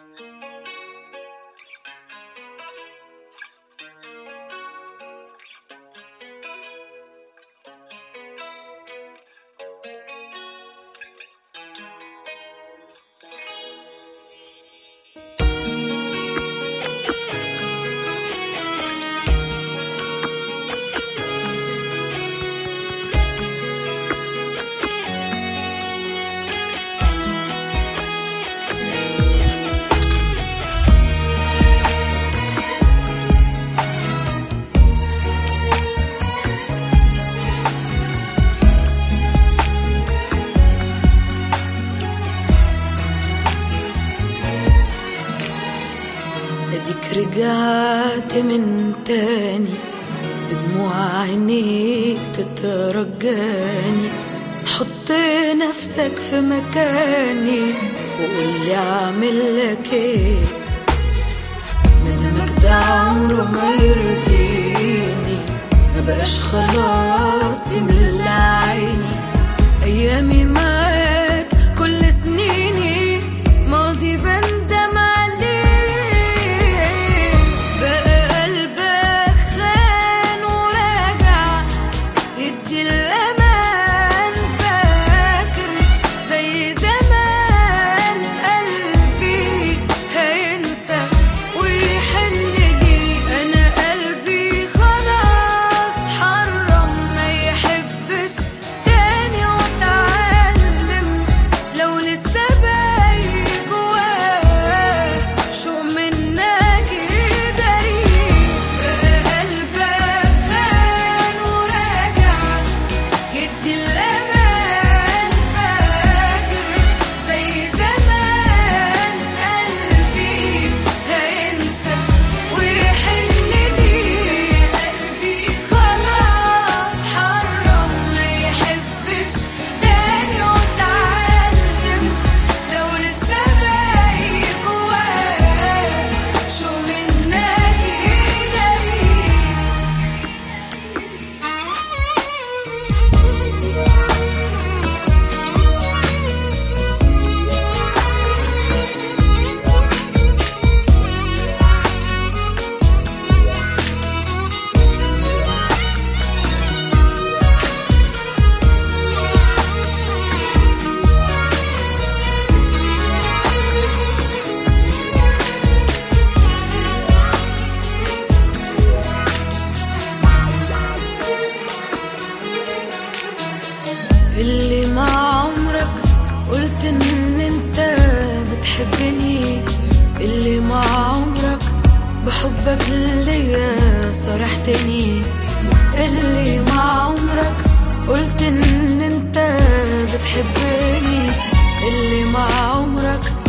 اديك رجعت من تاني بدموع عينيك تترجاني حط نفسك في مكاني وقولي اعمل لك ايه ندمك ده عمره ما يرضيني ما بقاش خلاص يملى عيني ايامي معاك كل سنيني ماضي بندم عليه بقى قلبك خان وراجع يدي الامان فاكر زي زمان قلبي هينسى ويحن لي انا قلبي خلاص حرم ما يحبش تاني واتعلم لو لسه باقي جواه شو منك يدري بقى قلبك خان وراجع يدي الأمان فاكر زي زمان قلبي هينسى ويحن لي قلبي خلاص حرم ما يحبش تاني واتعلم لو لسه باقي جواه شو منك يدري اللي مع عمرك قلت ان انت بتحبني اللي مع عمرك بحبك ليا صرحتني اللي مع عمرك قلت ان انت بتحبني اللي مع عمرك